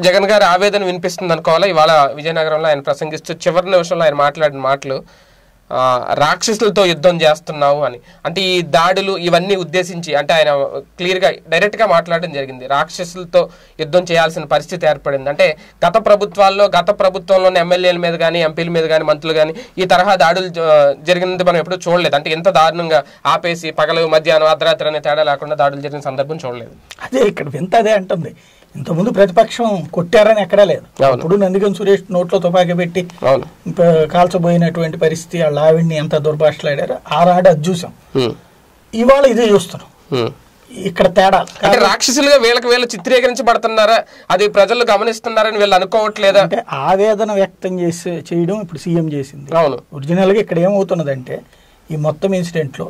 జగన్ గారి ఆవేదన వినిపిస్తుంది అనుకోవాలా ఇవాళ విజయనగరంలో ఆయన ప్రసంగిస్తూ చివరి నిమిషంలో ఆయన మాట్లాడిన మాటలు ఆ, రాక్షసులతో యుద్ధం చేస్తున్నావు అని అంటే ఈ దాడులు ఇవన్నీ ఉద్దేశించి అంటే ఆయన క్లియర్ గా డైరెక్ట్ గా మాట్లాడడం జరిగింది రాక్షసులతో యుద్ధం చేయాల్సిన పరిస్థితి ఏర్పడింది అంటే గత ప్రభుత్వాల్లో గత ప్రభుత్వంలోని ఎమ్మెల్యేల మీద కానీ ఎంపీల మీద కానీ మంత్రులు కానీ ఈ తరహా దాడులు జ- జరిగినది మనం ఎప్పుడూ చూడలేదు అంటే ఎంత దారుణంగా ఆపేసి పగలు మధ్యాహ్నం అర్ధరాత్రి అనే తేడా లేకుండా దాడులు జరిగిన సందర్భం చూడలేదు అదే ఇక్కడ వింత అదే అంటుంది ఇంతకుముందు ప్రతిపక్షం కొట్టారని ఎక్కడా లేదు అవును. ఇప్పుడు నందిగం సురేష్ నోట్లో తుపాకీ పెట్టి అవును ప- కాల్చబోయినటువంటి పరిస్థితి వాళ్ళ ఆవిడ్ని ఎంత దుర్భాషలాడారో ఆనాడు అది చూసాం ఉమ్, ఇవాళ ఇదే చూస్తున్నాం ఉమ్. ఇక్కడ తేడా అంటే రాక్షసులుగా వీళ్ళకి వీళ్ళు చిత్రీకరించబడుతున్నారా అది ప్రజలు గమనిస్తున్నారని వీళ్ళు అనుకోవట్లేదా అంటే ఆవేదన వ్యక్తం చేసి చేయడం ఇప్పుడు సీఎం చేసింది అవును ఒరిజినల్గా ఇక్కడ ఏమవుతున్నదంటే ఈ మొత్తం ఇన్సిడెంట్లో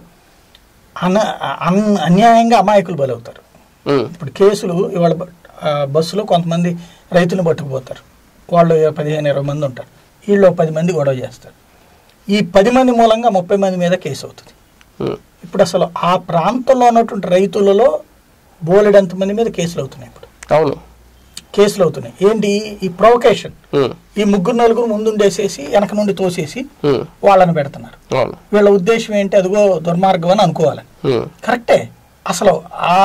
అన అన్- అన్యాయంగా అమాయకులు బలవుతారు ఉమ్, ఇప్పుడు కేసులు ఇవాళ బ- ఆ, బస్సులో కొంతమంది రైతులను పట్టుకుపోతారు వాళ్ళు పదిహేను ఇరవై మంది ఉంటారు వీళ్ళు ఒక పది మంది గొడవ చేస్తారు ఈ పది మంది మూలంగా ముప్పై మంది మీద కేసు అవుతుంది ఉమ్, ఇప్పుడు అసలు ఆ ప్రాంతంలో ఉన్నటువంటి రైతులలో బోలెడంత మంది మీద కేసులు అవుతున్నాయి ఇప్పుడు అవును కేసులు అవుతున్నాయి ఏంటి ఈ ప్రొవకేషన్ ఉమ్, ఈ ముగ్గురు నలుగురు ముందుండేసేసి వెనక నుండి తోసేసి ఉమ్, వాళ్ళని పెడుతున్నారు అవును వీళ్ళ ఉద్దేశం ఏంటి అదిగో దుర్మార్గం అని అనుకోవాలి ఉమ్, కరెక్టే అసలు ఆ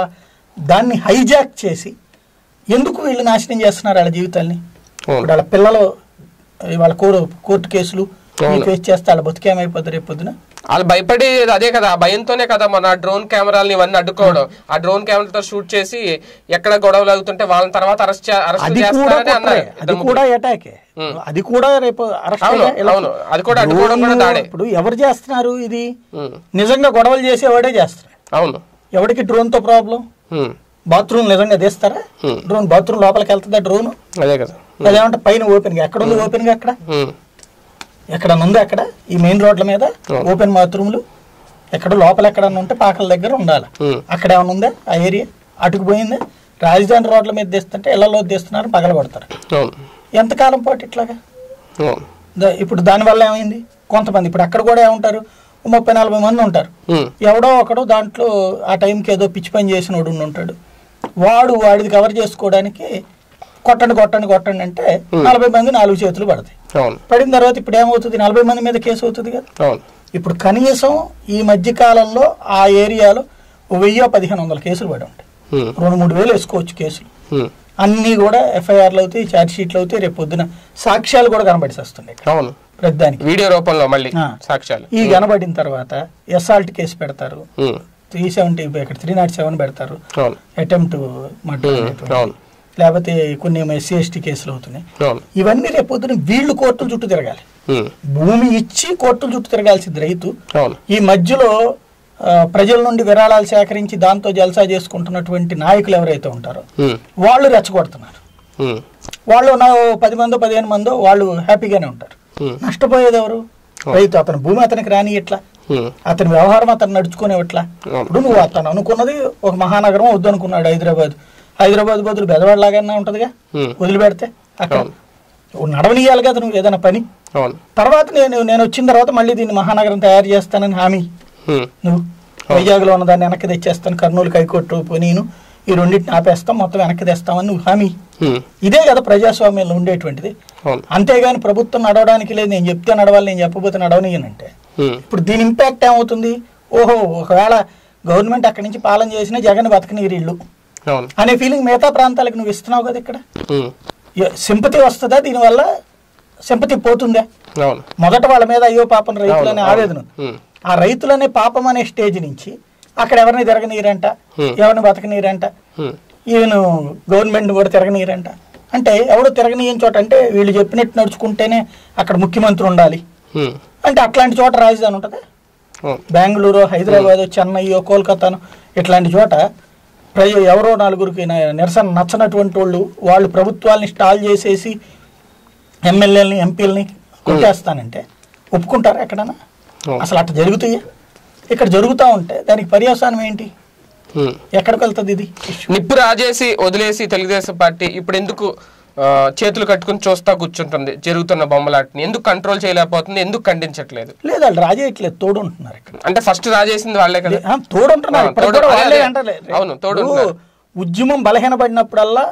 దాన్ని హైజాక్ చేసి ఎందుకు వీళ్ళు నాశనం చేస్తున్నారు వాళ్ళ జీవితాల్ని అవును ఇప్పుడు వాళ్ళ పిల్లలు వాళ్ళ కోర్టు కోర్టు కేసులు అవును. ఫేస్ చేస్తే వాళ్ళ బతికేమైపోతారు రేపు పొద్దున వాళ్ళు భయపడి అదే కదా ఆ భయంతోనే కదా మన డ్రోన్ కెమెరాలని ఇవన్నీ అడ్డుకోవడం ఆ డ్రోన్ కెమెరాతో షూట్ చేసి ఎక్కడ గొడవలు అవుతుంటే వాళ్ళని తర్వాత అరెస్ట్ అరెస్ట్ అది కూడా చేస్తారని కుట్రే. అన్నారు అది ఇద్దరు కూడా అటాకే అది కూడా రేపు అరెస్ట్ అవును, అయ్యే- ఇలా- అవును. అది కూడా అడ్డుకోవడం కూడా డ్రోన్లు దాడే. ఇప్పుడు ఎవరు చేస్తున్నారు ఇది ఉమ్, నిజంగా గొడవలు చేసేవాడే చేస్తున్నాడు అవును ఎవరికి డ్రోన్ తో ప్రాబ్లం ఉమ్, బాత్రూమ్ నిజంగా తీస్తారా Hmm. డ్రోన్ బాత్రూమ్ లోపలికి వెళ్తుందా డ్రోన్ అదే కదా అదేమంటే పైన ఓపెన్ గా ఎక్కడ ఉంది ఓపెన్ గా అక్కడ ఉమ్, ఎక్కడ ఉంది అక్కడ ఈ మెయిన్ రోడ్ల మీద ఓపెన్ బాత్రూమ్లు ఎక్కడ లోపల ఎక్కడన్నా ఉంటే పాకల దగ్గర ఉండాలి ఉమ్, అక్కడ ఏమైనా ఉందా ఆ ఏరియా అటుకుపోయిందా రాజధాని రోడ్ల మీద తీస్తుంటే ఇళ్లలో తీస్తున్నారు పగల కొడతారు అవును ఎంతకాలం పాటు ఇట్లాగా అవును దా- ఇప్పుడు దానివల్ల ఏమైంది కొంతమంది ఇప్పుడు అక్కడ కూడా ఏముంటారు ఓ ముప్పై నలభై మంది ఉంటారు ఉమ్, ఎవడో ఒకడు దాంట్లో ఆ టైంకి ఏదో పిచ్చి పని చేసినోడు ఉండి ఉంటాడు వాడు వాడిది కవర్ చేసుకోవడానికి కొట్టండి కొట్టండి కొట్టండి అంటే నలభై మంది నాలుగు చేతులు పడతాయి అవును పడిన తర్వాత ఇప్పుడు ఏమవుతుంది నలభై మంది మీద కేసు అవుతుంది కదా అవును ఇప్పుడు కనీసం ఈ మధ్య కాలంలో ఆ ఏరియాలో ఓ వెయ్యి పదిహేను వందల కేసులు పడి ఉంటాయి ఉమ్, రెండు మూడు వేలు వేసుకోవచ్చు కేసులు ఉమ్, అన్నీ కూడా ఎఫ్ఐఆర్లు అవుతాయి ఛార్జ్ షీట్లు అవుతాయి రేపు పొద్దున సాక్ష్యాలు కూడా కనబడి వస్తున్నాయి అవును ప్రతిదానికి వీడియో రూపంలో మళ్ళీ ఆ. సాక్ష్యాలు ఈ కనబడిన తర్వాత ఎస్ఆల్ట్ కేసు పెడతారు ఉమ్, త్రీ సెవెంటీ ఇక్కడ త్రీ నాట్ సెవెన్ పెడతారు అవును అటెంప్ట్ మర్డర్ ఉమ్, అనేటువంటి. అవును లేకపోతే కొన్ని ఎస్సీ ఎస్టీ కేసులు అవుతున్నాయి అవును ఇవన్నీ రేపు పొద్దున వీళ్ళు కోర్టుల చుట్టూ తిరగాలి ఉమ్, భూమి ఇచ్చి కోర్టుల చుట్టూ తిరగాల్సింది రైతు అవును ఈ మధ్యలో ఆ, ప్రజల నుండి విరాళాలు సేకరించి దాంతో జల్సా చేసుకుంటున్నటువంటి నాయకులు ఎవరైతే ఉంటారో ఉమ్, వాళ్ళు రెచ్చగొడుతున్నారు ఉమ్, వాళ్ళు నా ఓ పది మందో పదిహేను మందో వాళ్ళు హ్యాపీగానే ఉంటారు ఉమ్, నష్టపోయేది ఎవరు రైతు అతని భూమి అతనికి రాని ఎట్లా ఉమ్, అతని వ్యవహారం అతను నడుచుకునే ఎట్లా అవును. ఇప్పుడు నువ్వు అతను అనుకున్నది ఒక మహానగరం వద్దనుకున్నాడు హైదరాబాద్ హైదరాబాద్ బదులు బెదవాడ లాగానే ఉంటుందిగా ఉమ్, వదిలిపెడితే అక్కడ అవును. నువ్వు నడవనియాలి కదా నువ్వు ఏదైనా పని అవును తర్వాత నేను నేను వచ్చిన తర్వాత మళ్ళీ దీన్ని మహానగరం తయారు చేస్తానని హామీ ఉమ్, నువ్వు వైజాగ్లో ఉన్న దాన్ని వెనక్కి తెచ్చేస్తాను కర్నూలు కైకొట్టు నేను ఈ రెండింటిని ఆపేస్తాం మొత్తం వెనక్కి తెస్తామని నువ్వు హామీ ఉమ్, ఇదే కదా ప్రజాస్వామ్యంలో ఉండేటువంటిది అవును అంతేగాని ప్రభుత్వం నడవడానికి లేదు నేను చెప్తే నడవాలి నేను చెప్పబోతే నడవనియనంటే ఉమ్, ఇప్పుడు దీని ఇంపాక్ట్ ఏమవుతుంది ఓహో ఒకవేళ గవర్నమెంట్ అక్కడి నుంచి పాలన చేసిన జగన్ బతకనీరు ఇల్లు అవును అనే ఫీలింగ్ మిగతా ప్రాంతాలకు నువ్వు ఇస్తున్నావు కదా ఇక్కడ ఉమ్, సింపతి వస్తుందా దీనివల్ల సింపతి పోతుందా అవును మొదట వాళ్ళ మీద అయ్యో పాపం రైతులు అనే అవును, ఆవేదన ఉంది. ఉమ్, ఆ రైతులనే పాపం అనే స్టేజ్ నుంచి అక్కడ ఎవరిని తిరగనీరంట Hmm. ఎవరిని బతకనీరంట ఉమ్, ఈవెన్ గవర్నమెంట్ కూడా తిరగనీరంట అంటే ఎవడు తిరగనీయని చోట అంటే వీళ్ళు చెప్పినట్టు నడుచుకుంటేనే అక్కడ ముఖ్యమంత్రి ఉండాలి ఉమ్, అంటే అట్లాంటి చోట రాజధాని ఉంటుందా అవును బెంగళూరు హైదరాబాద్ చెన్నైయో కోల్కతాను ఇట్లాంటి చోట ప్రజ ఎవరో నలుగురికి న- నిరసన నచ్చనటువంటి వాళ్ళు వాళ్ళు ప్రభుత్వాల్ని స్టాల్ చేసేసి ఎమ్మెల్యేలని ఎంపీలని కొట్టేస్తానంటే ఒప్పుకుంటారా ఎక్కడన్నా అవును. అసలు అట్లా జరుగుతాయా ఇక్కడ జరుగుతూ ఉంటే దానికి పర్యవసానం ఏంటి ఉమ్. ఎక్కడికి వెళ్తుంది ఇది ఇష్యూ నిప్పు రాజేసి వదిలేసి తెలుగుదేశం పార్టీ ఇప్పుడు ఎందుకు ఆ, చేతులు కట్టుకుని చూస్తా కూర్చుంటుంది జరుగుతున్న బొమ్మలాటిని ఎందుకు కంట్రోల్ చేయలేకపోతుంది ఎందుకు ఖండించట్లేదు లేదు వాళ్ళు రాజేయట్లేదు తోడు ఉంటున్నారు ఇక్కడ అంటే ఫస్ట్ రాజేసింది వాళ్ళే కదా ఆ, తోడు ఉంటున్నారు ఆ, ఇప్పటికి తోడు- కూడా అదే, వాళ్ళే అదే. అంటలే అవును, తోడు ఇప్పుడు ఉంటున్నారు. ఉద్యమం బలహీనపడినప్పుడల్లా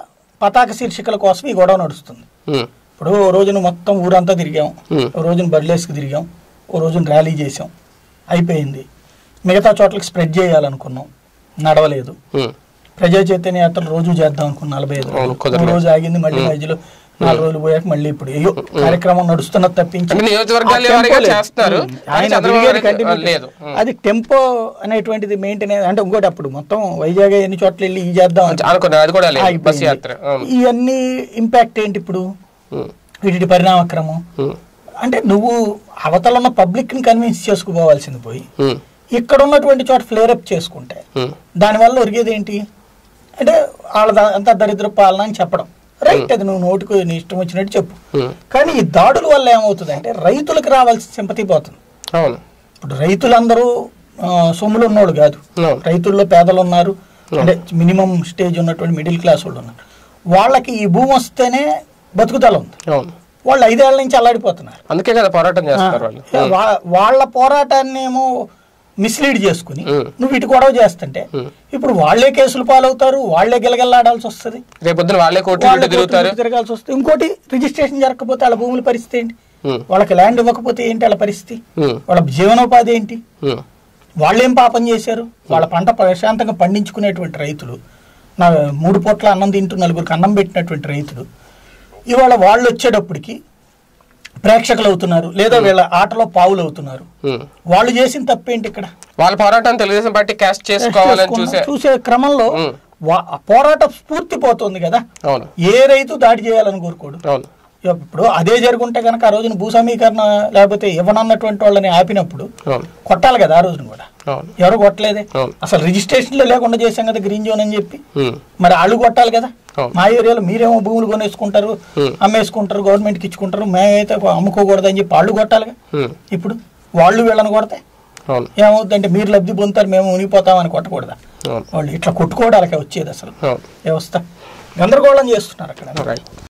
పతాక శీర్షికల కోసం ఈ గొడవ నడుస్తుంది ఉమ్, ఇప్పుడు ఓ రోజున మొత్తం ఊరంతా తిరిగాం ఉమ్, ఓ రోజున బర్లేస్కి తిరిగాం ఓ రోజున ర్యాలీ చేసాం అయిపోయింది మిగతా చోట్లకి స్ప్రెడ్ చేయాలనుకున్నాం నడవలేదు ఉమ్. ప్రజా చైతన్య యాత్రలు రోజు చేద్దాం అనుకున్న నలభై ఐదు అవును, రోజులు. కుదరలేదు. ఓ రోజు ఆగింది మళ్ళీ మధ్యలో నాలుగు రోజులు పోయాక మళ్ళీ ఇప్పుడు అయ్యో కార్యక్రమం నడుస్తున్నది తప్పించి అంటే నియోజకవర్గాల ఆ వారీగా tempo లేదు. చేస్తున్నారు ఉమ్. కానీ ఆయన చంద్రబాబు తిరిగేది గారికి continue లేదు ఉమ్. అది టెంపో అనేటువంటిది మెయింటైన్ అంటే ఇంకోటి అప్పుడు మొత్తం వైజాగ్ ఎన్ని చోట్ల వెళ్ళి ఇది చేద్దాం అని అనుకున్నా అది కూడా లేదు బస్ అయిపోయింది. యాత్ర అవును. ఇవన్నీ ఇంపాక్ట్ ఏంటి ఇప్పుడు ఉమ్, వీటి పరిణామక్రమం ఉమ్, అంటే నువ్వు అవతల ఉన్న పబ్లిక్ ని కన్విన్స్ చేసుకుపోవాల్సింది పోయి ఉమ్, ఇక్కడ ఉన్నటువంటి చోట ఫ్లేరప్ చేసుకుంటే ఉమ్, దానివల్ల ఒరిగేది ఏంటి అంటే వాళ్ళ అంతా దరిద్ర పాలన అని చెప్పడం రైట్ అది నువ్వు నోటుకు నీ ఇష్టం వచ్చినట్టు చెప్పు ఉమ్. కానీ ఈ దాడుల వల్ల ఏమవుతుంది అంటే రైతులకు రావాల్సిన సింపతి పోతుంది అవును ఇప్పుడు రైతులందరూ ఆ, సొమ్ములు ఉన్నోళ్ళు కాదు అవును రైతుల్లో పేదలు ఉన్నారు అంటే మినిమం స్టేజ్ ఉన్నటువంటి మిడిల్ క్లాస్ వాళ్ళు ఉన్నారు వాళ్ళకి ఈ భూమి వస్తేనే బతుకుదల ఉంది అవును వాళ్ళు ఐదేళ్ల నుంచి అల్లాడిపోతున్నారు అందుకే కదా పోరాటం చేస్తారు వాళ్ళు ఆ, వా- వాళ్ళ పోరాటాన్ని ఏమో మిస్లీడ్ చేసుకుని ఉమ్. నువ్వు ఇటు గొడవ చేస్తుంటే ఉమ్. ఇప్పుడు వాళ్ళే కేసులు పాలవుతారు వాళ్ళే గిలగిల్లాడాల్సి వస్తుంది రేపొద్దున వాళ్ళే కోర్టు వాళ్ళే చుట్టూ తిరుగుతారు కోర్టులకు తిరగాల్సి వస్తుంది ఇంకోటి రిజిస్ట్రేషన్ జరగకపోతే వాళ్ళ భూముల పరిస్థితి ఏంటి ఉమ్, వాళ్ళకి ల్యాండ్ ఇవ్వకపోతే ఏంటి వాళ్ళ పరిస్థితి ఉమ్, వాళ్ళ జీవనోపాధి ఏంటి ఉమ్, వాళ్ళేం పాపం చేశారు వాళ్ళ పంట ప్రశాంతంగా పండించుకునేటువంటి రైతులు నా మూడు పూట్ల అన్నం తింటూ నలుగురికి అన్నం పెట్టినటువంటి రైతులు ఇవాళ వాళ్ళు వచ్చేటప్పటికి ప్రేక్షకులు అవుతున్నారు లేదా వీళ్ళ ఆటలో పావులు అవుతున్నారు ఉమ్. వాళ్ళు చేసిన తప్పేంటి ఇక్కడ వాళ్ళ పోరాటం తెలుగుదేశం పార్టీ క్యాస్ట్ చేసుకోవాలని చూసే చూసే క్రమంలో ఉమ్. వా- ఆ పోరాటం స్ఫూర్తి పోతుంది కదా అవును ఏ రైతు దాడి చేయాలని కోరుకోడు అవును ఇప్పుడు అదే జరుగుంటే కనుక ఆ రోజున భూ సమీకరణ లేకపోతే ఇవ్వనన్నటువంటి వాళ్ళని ఆపినప్పుడు అవును కొట్టాలి కదా ఆ రోజున కూడా అవును ఎవరు కొట్టలేదే అవును అసలు రిజిస్ట్రేషన్ లో లేకుండా చేశాం కదా గ్రీన్ జోన్ అని చెప్పి ఉమ్, మరి వాళ్ళు కొట్టాలి కదా అవును. మా ఏరియాలో మీరేమో భూములు కొనేసుకుంటారు Hmm. అమ్మేసుకుంటారు గవర్నమెంట్ కి ఇచ్చుకుంటారు మేమైతే అమ్ముకోకూడదు అని చెప్పి వాళ్ళు కొట్టాలిగా ఉమ్, ఇప్పుడు వాళ్ళు వీళ్ళని కొడితే అవును ఏమవుతుందంటే మీరు లబ్ధి పొందుతారు మేము మునిగిపోతామని కొట్టకూడదా అవును వాళ్ళు ఇట్లా కొట్టుకోవడాలకే వచ్చేది అసలు అవును వ్యవస్థ గందరగోళం చేస్తున్నారు అక్కడ రైట్